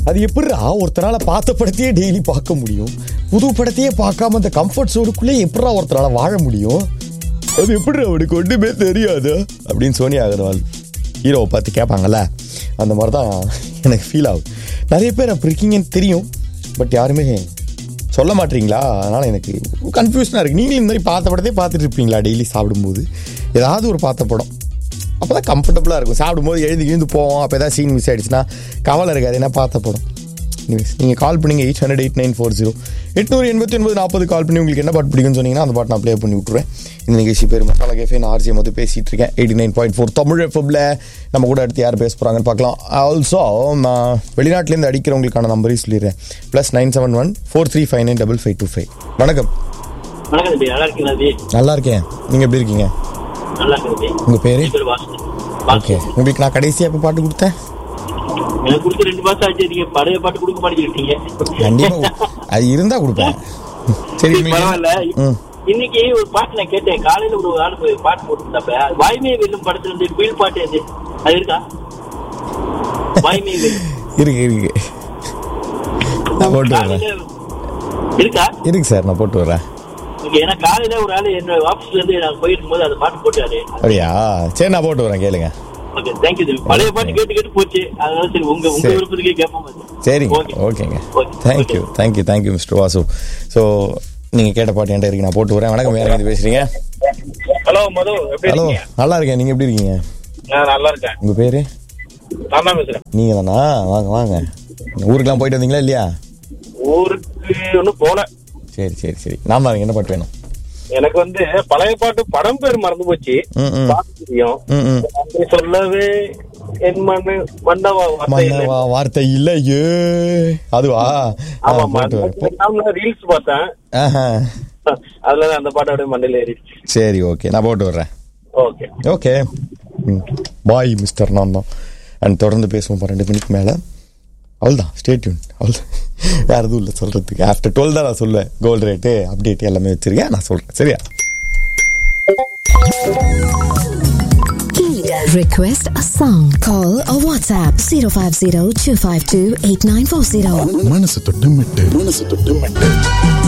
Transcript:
அது எப்படிடா ஒருத்தரால பார்த்த படத்தையே டெய்லி பார்க்க முடியும் புது படத்தையே பார்க்காம அந்த கம்ஃபர்ட் சோடுக்குள்ளே எப்படிடா ஒருத்தரால வாழ முடியும் அது எப்படி அவனுக்கு ஒன்றுமே தெரியாது அப்படின்னு சோனியா அகர்வால் ஹீரோவை பார்த்து கேட்பாங்கல்ல அந்த மாதிரி தான் எனக்கு ஃபீல் ஆகுது நிறைய பேர் அப்படி இருக்கீங்கன்னு தெரியும் பட் யாருமே சொல்ல மாட்டீங்களா அதனால் எனக்கு கன்ஃபியூஷனாக இருக்குது நீங்களும் இந்த மாதிரி பார்த்த படத்தையே பார்த்துட்டு இருப்பீங்களா டெய்லி சாப்பிடும்போது ஏதாவது ஒரு பார்த்த படம் அப்போ தான் கம்ஃபர்டபுளாக இருக்கும் சாப்பிடும்போது எழுந்து எழுந்து போவோம் அப்போ ஏதாவது சீன் மிஸ் ஆயிடுச்சுன்னா கவலை இருக்காது என்ன பார்த்த படம் நீங்கள் கால் பண்ணீங்க eight hundred eight nine four zero எட்நூறு எண்பத்தி ஒன்பது நாற்பது கால் பண்ணி உங்களுக்கு என்ன பாட்டு பிடிக்கும்னு சொன்னீங்கன்னா அந்த பாட்டு நான் ப்ளே பண்ணி விட்ருவேன் இந்த நிகழ்ச்சி பேர் மசாலா கேஃபே நான் ஆர்ஜிஎம் வந்து பேசிகிட்டு இருக்கேன் eighty nine point four Tamil எஃப்எம்ல நம்ம கூட அடுத்து யார் பேச போகிறாங்கன்னு பார்க்கலாம் ஆல்சோ நான் வெளிநாட்டிலேருந்து அடிக்கிறவங்களுக்கான நம்பரையும் சொல்லிடுறேன் plus nine seven one four three five nine double five two five வணக்கம் வணக்கம் தம்பி நல்லா இருக்கீங்களா தம்பி நல்லா இருக்கேன் நீங்கள் எப்படி இருக்கீங்க நல்லா இருக்கு தம்பி உங்கள் பேர் என் பேர் வாசு ஓகே வாசு உங்களுக்கு நான் கடைசியாக எப்போ பாட்டு கொடுத்தேன் எனக்கு கொடுத்து ரெண்டு மாசம் ஆச்சு நீங்க பழைய பாட்டு கொடுக்க மாட்டேங்கிறீங்க கண்டிப்பா அது இருந்தா கொடுப்பேன் சரி உங்களுக்கு- பரவாயில்ல ம். இன்னைக்கு ஒரு பாட்டு நான் கேட்டேன் காலையில ஒரு ஆள் போய் பாட்டு போட்டுருந்தப்ப வாய்மை வெல்லும் படத்துல இருந்து குயில் பாட்டு அது அது இருக்கா வாய்மை வெல்லும் இருக்கு இருக்கு நான் போட்டு வரேன் காலையில இருக்கா இருக்கு சார் நான் போட்டு வரேன் ஓகே ஏன்னா காலையில ஒரு ஆள் என்ன ஆபீஸ்ல இருந்து நான் போயிருக்கும் போது அந்த பாட்டு போட்டாரு அப்படியா சரி நான் போட்டு வரேன் கேளுங்க ஓகே தேங்க்யூ தம்பி பழைய பாட்டு கேட்டு கேட்டு போச்சு அதனால சரி உங்க உங்க சரி. விருப்பத்துக்கே கேட்போம் சரிங்க ஓகே ஓகேங்க okay. Thank you thank you thank you mister Vasu so நீங்கள் கேட்ட பாட்டு என்கிட்ட இருக்கு நான் போட்டு வரேன் வணக்கம் வேற எங்கே பேசுறீங்க ஹலோ மது எப்படி ஹலோ இருக்கீங்க நல்லா இருக்கேன் நீங்கள் எப்படி இருக்கீங்க நான் நல்லா இருக்கேன் உங்கள் பேர் நான் தான் பேசுறேன் நீங்கள் தானா வாங்க வாங்க ஊருக்குலாம் போயிட்டு வந்தீங்களா இல்லையா ஊருக்கு ஒன்றும் போல சரி சரி சரி நான் தான் என்ன பாட்டு வேணும் எனக்கு வந்து பழைய பாட்டு படம் பேர் மறந்து போச்சு ம் ம் பாட்டு தெரியும் ம் ம் நன்றி சொல்லவே என் மண்ணு மண்டவா வார்த்தை இல்லை. மன்னவா வார்த்தை இல்லையே அதுவா ஆ, ஆமா போட்டு வரேன் ரீல்ஸ் பார்த்தேன் ஆஹா. அதுல அந்த பாட்டு அப்படியே மண்டையில ஏறிடுச்சு சரி ஓகே நான் போட்டு வர்றேன் ஓகே ஓகே பாய் மிஸ்டர் நான் தான் அண்ட் தொடர்ந்து பேசுவோம் இப்போ ரெண்டு மணிக்கு மேலே அவ்வளோதான் ஸ்டேட்யூன் அவ்வளோ வேற எதுவும் இல்லை சொல்கிறதுக்கு ஆஃப்டர் டுவெல் தான் நான் சொல்லுவேன் கோல்டு ரேட்டு அப்டேட் எல்லாமே வச்சிருக்கேன் நான் சொல்கிறேன் சரியா Request a song. Call or WhatsApp 050 252 8940. மனசு தொட்டு மெட்டு மனசு தொட்டு மெட்டு